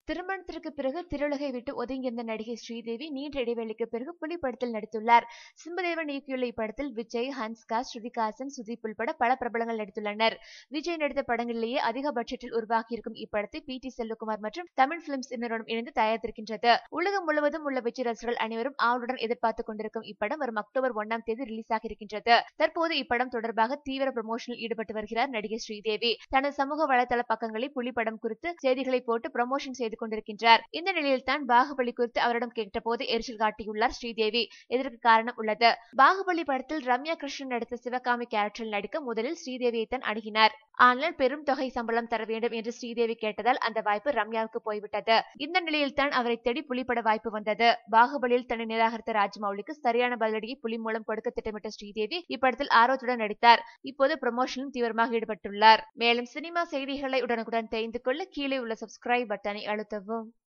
திருமணத்திற்கு பிறகு திரையுலகை விட்டு ஒதுங்கியிருந்த நடிகை ஸ்ரீதேவி நீண்ட இடைவெளிக்கு பிறகு புலி படத்தில் நடித்துள்ளார் சிம்புதேவன் இயக்கியுள்ள இப்படத்தில் விஜய் ஹன்ஸ்கா ஸ்ருதிகாசன் சுதீப் உள்பட பல பிரபலங்கள் நடித்துள்ளனர் விஜய் நடித்த படங்களிலேயே அதிக பட்ஜெட்டில் உருவாகியிருக்கும் இப்படத்தை பி டி செல்வகுமார் மற்றும் தமிழ் பிலிம்ஸ் நிறுவனம் இணைந்து தயாரித்திருக்கின்றது உலகம் முழுவதும் உள்ள விஜய் ரசிகர்கள் அனைவரும் ஆவலுடன் எதிர்பார்த்துக் கொண்டிருக்கும் இப்படம் வரும் அக்டோபர் ஒன்னாம் தேதி ரிலீஸ் ஆக இருக்கின்றது தற்போது இப்படம் தொடர்பாக தீவிர ப்ரமோஷனில் ஈடுபட்டு வருகிறார் நடிகை ஸ்ரீதேவி தனது சமூக வலைதள பக்கங்களில் புலி படம் குறித்து செய்திகளை போட்டு ப்ரமோஷன் செய்து கொண்டிருக்கின்றார் இந்த நிலையில் தான் பாகுபலி குறித்து அவரிடம் கேட்டபோது எரிச்சல் காட்டியுள்ளார் ஸ்ரீதேவி இதற்கு காரணம் உள்ளது பாகுபலி படத்தில் ரம்யா கிருஷ்ணன் நடித்த சிவகாமி கேரக்டரில் நடிக்க முதலில் ஸ்ரீதேவியை தான் அணுகினார் ஆனால் பெரும் தொகை சம்பளம் தர வேண்டும் என்று ஸ்ரீதேவி கேட்டதால் அந்த வாய்ப்பு ரம்யாவுக்கு போய்விட்டது இந்த நிலையில் தான் அவரை தேடி புலிப்பட வாய்ப்பு வந்தது பாகுபலியில் தன்னை நிராகரித்த ராஜமௌலிக்கு சரியான பதிலடியை புலி மூலம் கொடுக்க திட்டமிட்ட ஸ்ரீதேவி இப்படத்தில் ஆர்வத்துடன் நடித்தார் இப்போது ப்ரமோஷனிலும் தீவிரமாக ஈடுபட்டுள்ளார் மேலும் சினிமா செய்திகளை உடனுக்குடன் தெரிந்து கொள்ள கீழே உள்ள சப்ஸ்கிரைப் பட்டனை அழுத்தவும்